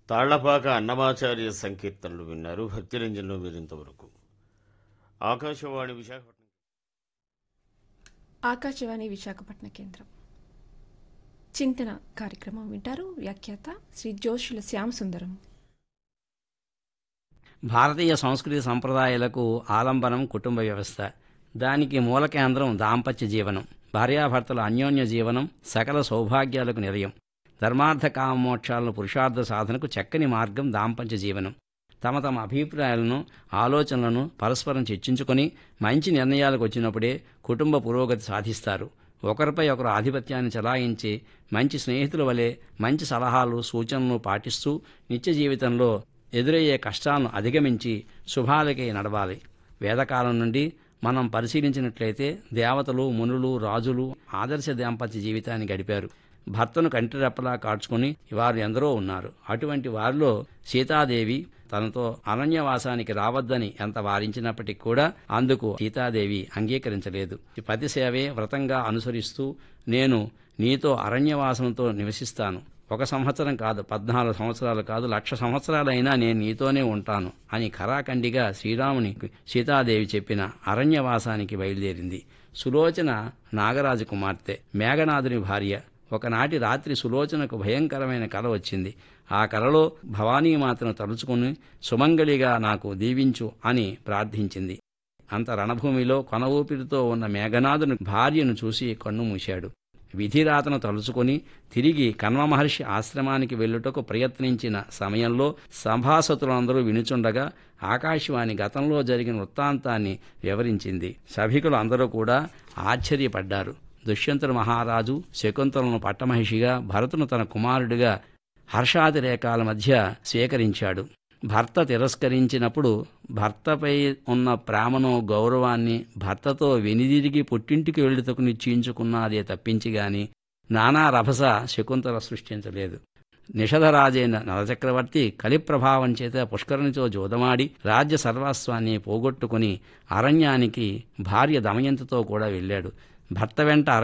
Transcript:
తాళ్లపాక అన్నమాచార్య సంకీర్తనలు విన్నారు భక్తిరంజన్లో మీరింతవరకు ఆకాశవాణి విశాఖపట్నం ఆకాశవాణి విశాఖపట్నం కేంద్రం చింతన కార్యక్రమం వింటారు వ్యాఖ్యాత శ్రీ జోషుల శ్యామ సుందరం భారతీయ సంస్కృతి సంప్రదాయాలకు ఆలంబనం కుటుంబ వ్యవస్థ దానికి మూల కేంద్రం దాంపత్య జీవనం భార్యాభర్తల అన్యోన్య జీవనం సకల సౌభాగ్యాలకు నిలయం ధర్మార్థ కామమోక్షాలను పురుషార్థ సాధనకు చక్కని మార్గం దాంపత్య జీవనం తమ తమ అభిప్రాయాలను ఆలోచనలను పరస్పరం చర్చించుకొని మంచి నిర్ణయాలకు వచ్చినప్పుడే కుటుంబ పురోగతి సాధిస్తారు ఒకరిపై ఒకరు ఆధిపత్యాన్ని చలాయించి మంచి స్నేహితుల వలె మంచి సలహాలు సూచనలు పాటిస్తూ నిత్య జీవితంలో ఎదురయ్యే కష్టాలను అధిగమించి శుభాలకై నడవాలి వేదకాలం నుండి మనం పరిశీలించినట్లయితే దేవతలు మునులు రాజులు ఆదర్శ దాంపత్య జీవితాన్ని గడిపారు భర్తను కంటిరెప్పలా కాడ్చుకుని వారు ఎందరో ఉన్నారు అటువంటి వారిలో సీతాదేవి తనతో అరణ్యవాసానికి రావద్దని ఎంత వారించినప్పటికీ కూడా అందుకు సీతాదేవి అంగీకరించలేదు పతి సేవే వ్రతంగా అనుసరిస్తూ నేను నీతో అరణ్యవాసంతో నివసిస్తాను ఒక సంవత్సరం కాదు పద్నాలుగు సంవత్సరాలు కాదు లక్ష సంవత్సరాలైనా నేను నీతోనే ఉంటాను అని ఖరాఖండిగా శ్రీరాముని సీతాదేవి చెప్పిన అరణ్యవాసానికి బయలుదేరింది సులోచన నాగరాజు కుమార్తె మేఘనాథుని భార్య ఒకనాటి రాత్రి సులోచనకు భయంకరమైన కల వచ్చింది ఆ కలలో భవానీమాతను తలుచుకుని సుమంగళిగా నాకు దీవించు అని ప్రార్థించింది అంత రణభూమిలో కొన ఊపిరితో ఉన్న మేఘనాథుని భార్యను చూసి కన్ను మూశాడు విధిరాతను తలుచుకొని తిరిగి కన్వ మహర్షి ఆశ్రమానికి వెళ్ళుటకు ప్రయత్నించిన సమయంలో సభాసతులందరూ వినుచుండగా ఆకాశవాణి గతంలో జరిగిన వృత్తాంతాన్ని వివరించింది సభికులు అందరూ కూడా ఆశ్చర్యపడ్డారు దుష్యంతుడు మహారాజు శకుంతలను పట్టమహిషిగా భరతును తన కుమారుడిగా హర్షాతిరేకాల మధ్య స్వీకరించాడు భర్త తిరస్కరించినప్పుడు భర్తపై ఉన్న ప్రేమను గౌరవాన్ని భర్తతో వెనుదిరిగి పుట్టింటికి వెళ్ళుటకు నిశ్చయించుకున్నదే తప్పించి గాని నానా రభస శకుంతల సృష్టించలేదు నిషధరాజైన నరచక్రవర్తి కలిప్రభావం చేత పుష్కరునితో జోదమాడి రాజ్య సర్వస్వాన్ని పోగొట్టుకుని అరణ్యానికి భార్య దమయంతితో కూడా వెళ్ళాడు భర్త వెంట